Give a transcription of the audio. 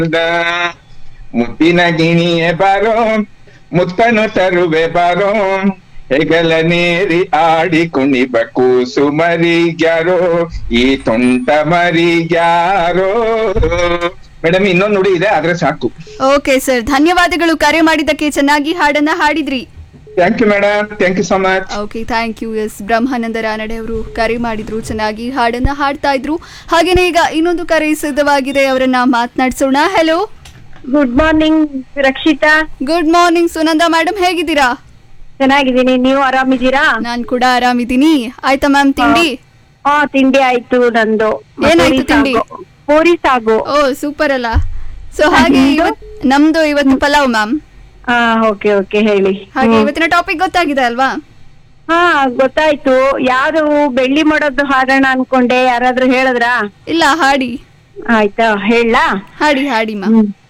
ಮುತ್ತಿನ ಗಿಣಿಯೇ ಬಾರೋ ಮುತ್ತನು ತರುವೆ ಬಾರೋ ಹೆಗಲ ನೇರಿ ಆಡಿ ಕುಣಿಬ ಕೂಸು ಮರಿಗ್ಯಾರೋ ಈ ತುಂಟ ಮರಿಗ್ಯಾರೋ ಮೇಡಮ್ ಇನ್ನೊಂದು ನುಡಿ ಇದೆ ಆದ್ರೆ ಸಾಕು ಓಕೆ ಸರ್ ಧನ್ಯವಾದಗಳು ಕರೆ ಮಾಡಿದ್ದಕ್ಕೆ ಚೆನ್ನಾಗಿ ಹಾಡನ್ನ ಹಾಡಿದ್ರಿ thank you madam thank you so much okay thank you S Brahmananda Ranade ಅವರು ಕರೆ ಮಾಡಿದ್ರು ಚೆನ್ನಾಗಿ ಹಾಡನ್ನ ಹಾಡ್ತಾ ಇದ್ರು ಹಾಗೇನೆ ಈಗ ಇನ್ನೊಂದು ಕರೆ ಸಿದ್ಧವಾಗಿದೆ ಅವರನ್ನ ಮಾತನಾಡಿಸೋಣ hello good morning Rakshita good morning Sunanda madam ಹೇಗಿದ್ದೀರಾ ಚೆನ್ನಾಗಿದ್ದೀನಿ ನೀವು ಆರಾಮಿದ್ದೀರಾ ನಾನ್ ಕೂಡ ಆರಾಮಿದ್ದೀನಿ ಆಯ್ತಾ ಮ್ಯಾಮ್ ತಿಂಡಿ ಹಾ ತಿಂಡಿ ಆಯ್ತು ನಂದು ಏನಾಯ್ತು ಪೂರಿ ತಿಂಡಿ? ಸಾಗು. ಪೂರಿ ಸಾಗು ಓ ಸೂಪರ್ ಅಲ್ಲ ಸೊ ಹಾಗೆ ನಿಮ್ದು? ಇವತ್- ನಮ್ದು ಇವತ್ತು ಪಲಾವ್ ಮ್ಯಾಮ್ ಹಾ ಓಕೆ ಓಕೆ ಹೇಳಿ ಹಾಗೆ ಹ್ಮ್. ಇವತ್ತಿನ ಟಾಪಿಕ್ ಗೊತ್ತಾಗಿದೆ ಅಲ್ವಾ ಹಾ ಗೊತ್ತಾಯ್ತು ಯಾರು ಬೆಳ್ಳಿ ಮಾಡೋದು ಹಾಡೋಣ ಅನ್ಕೊಂಡೆ ಯಾರಾದ್ರೂ ಹೇಳಿದ್ರಾ ಇಲ್ಲ ಹಾಡಿ ಆಯ್ತಾ ಹೇಳಾ ಹಾಡಿ ಹಾಡಿ ಮ್ಯಾಮ್ ಹ್ಮ್